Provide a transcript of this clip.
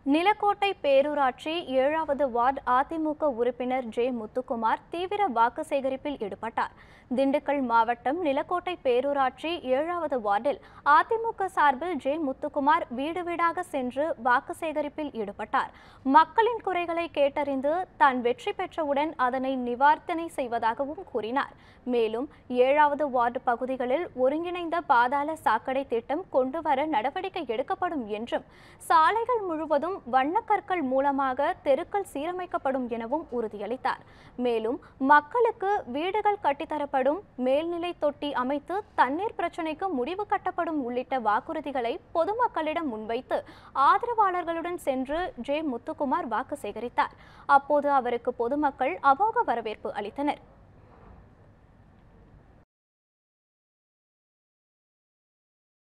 நிலக்கோட்டை பேரூராட்சி ஏழாவது வார்டு அதிமுக உறுப்பினர் ஜே முத்துக்குமார் தீவிர வாக்கு சேகரிப்பில் ஈடுபட்டார் திண்டுக்கல் மாவட்டம் நிலக்கோட்டை பேரூராட்சி ஏழாவது வார்டில் அதிமுக சார்பில் ஜே முத்துக்குமார் வீடு வீடாக சென்று வாக்கு சேகரிப்பில் ஈடுபட்டார் மக்களின் குறைகளை கேட்டறிந்து தான் வெற்றி பெற்றவுடன் அதனை நிவார்த்தனை செய்வதாகவும் கூறினார் மேலும் ஏழாவது வார்டு பகுதிகளில் ஒருங்கிணைந்த பாதாள சாக்கடை திட்டம் கொண்டு வர நடவடிக்கை எடுக்கப்படும் என்றும் சாலைகள் முழுவதும் வண்ணக்கற்கள் மூலமாக தெருக்கள் சீரமைக்கப்படும் எனவும் உறுதியளித்தார் மேலும் மக்களுக்கு வீடுகள் கட்டித்தரப்படும் மேல்நிலை தொட்டி அமைத்து தண்ணீர் பிரச்சினைக்கு முடிவு கட்டப்படும் உள்ளிட்ட வாக்குறுதிகளை பொதுமக்களிடம் முன்வைத்து ஆதரவாளர்களுடன் சென்று ஜே முத்துக்குமார் வாக்கு சேகரித்தார் அப்போது அவருக்கு பொதுமக்கள் அமோக வரவேற்பு அளித்தனர்